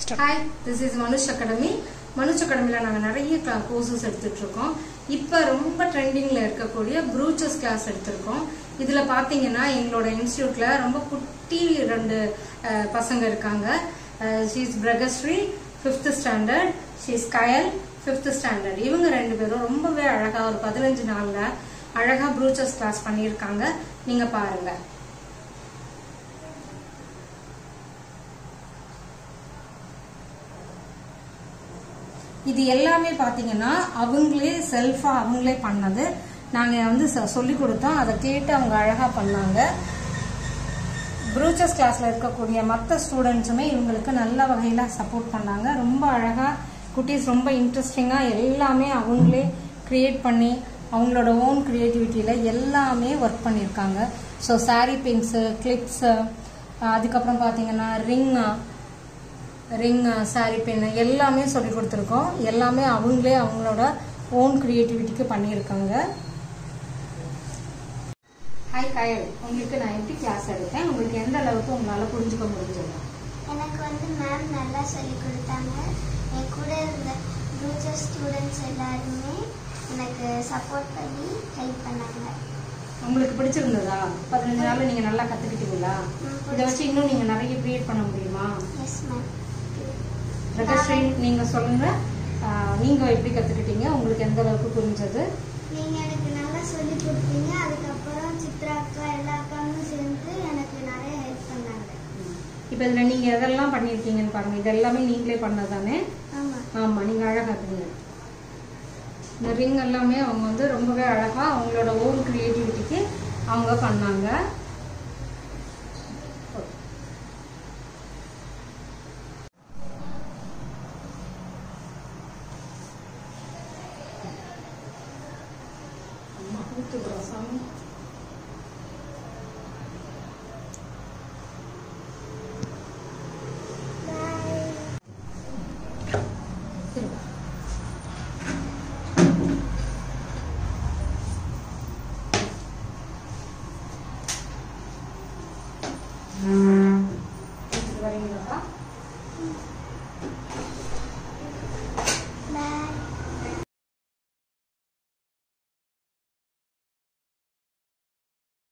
Start hi this is Manush academy Manush அகாடமியில் நாங்கள் நிறைய கோர்சஸ் எடுத்துட்டு இருக்கோம் இப்போ ரொம்ப ட்ரெண்டிங்கில் இருக்கக்கூடிய ப்ரூச்சஸ் கிளாஸ் எடுத்திருக்கோம் இதில் பார்த்தீங்கன்னா எங்களோட இன்ஸ்டியூட்டில் ரொம்ப குட்டி ரெண்டு அஹ், பசங்க இருக்காங்க she's Prakashree fifth standard she's Kayal fifth standard இவங்க ரெண்டு பேரும் ரொம்பவே அழகாக ஒரு பதினஞ்சு நாளில் அழகாக ப்ரூச்சஸ் கிளாஸ் பண்ணியிருக்காங்க நீங்கள் பாருங்கள் இது எல்லாமே பார்த்தீங்கன்னா அவங்களே செல்ஃபாக அவங்களே பண்ணது நாங்கள் வந்து சொ- சொல்லி கொடுத்தோம் அதை கேட்டு அவங்க அழகாக பண்ணாங்க ப்ரூச்சஸ் கிளாஸில் இருக்கக்கூடிய மற்ற ஸ்டூடெண்ட்ஸுமே இவங்களுக்கு நல்ல வகையில் சப்போர்ட் பண்ணாங்க ரொம்ப அழகாக குட்டீஸ் ரொம்ப இன்ட்ரெஸ்டிங்காக எல்லாமே அவங்களே க்ரியேட் பண்ணி அவங்களோட ஓன் க்ரியேட்டிவிட்டியில் எல்லாமே ஒர்க் பண்ணியிருக்காங்க ஸோ saree பின்ஸு கிளிப்ஸு அதுக்கப்புறம் பார்த்தீங்கன்னா ரிங்கு ரிங் saree பின் எல்லாமே சொல்லி கொடுத்துருக்கோம் எல்லாமே அவங்களே அவங்களோட ஓன் க்ரியேட்டிவிட்டிக்கு பண்ணியிருக்காங்க ஹாய் கயல் உங்களுக்கு நான் எப்படி கிளாஸ் எடுத்தேன் உங்களுக்கு எந்த அளவுக்கு உங்களால் புரிஞ்சுக்க முடிஞ்சது எனக்கு வந்து மேம் நல்லா சொல்லி கொடுத்தாங்க என் கூட இருந்த ஃபியூச்சர் ஸ்டூடெண்ட்ஸ் எல்லாருமே எனக்கு சப்போர்ட் பண்ணி ஹெல்ப் பண்ணாங்க உங்களுக்கு பிடிச்சிருந்ததா பதினஞ்சு நாள் நீங்கள் நல்லா கற்றுக்கிட்டீங்களா ம், இதை வச்சு இன்னும் நீங்கள் நிறைய க்ரியேட் பண்ண முடியுமா எஸ் மேம் பிரகஸ்ரீ நீங்கள் சொல்லுங்கள் நீங்கள் எப்படி கற்றுக்கிட்டீங்க உங்களுக்கு எந்த அளவுக்கு புரிஞ்சது நீங்கள் எனக்கு நல்லா சொல்லி கொடுத்தீங்க அதுக்கப்புறம் சித்ரா அக்கா எல்லா அக்காவும் சேர்ந்து எனக்கு நிறைய ஹெல்ப் பண்ணாங்க இப்போ இதில் நீங்கள் எதெல்லாம் பண்ணியிருக்கீங்கன்னு பாருங்கள் இது எல்லாமே நீங்களே பண்ணது தானே ஆமாம் ஆமாம் நீங்கள் அழகாக இருக்கீங்க இந்த ரிங் எல்லாமே அவங்க வந்து ரொம்பவே அழகாக அவங்களோட ஓன் க்ரியேட்டிவிட்டிக்கு அவங்க பண்ணாங்க அம்மா, ஊத்துக்கிறோம் சாமி. திரும்ப. எடுத்துட்டு வரீங்களாக்கா?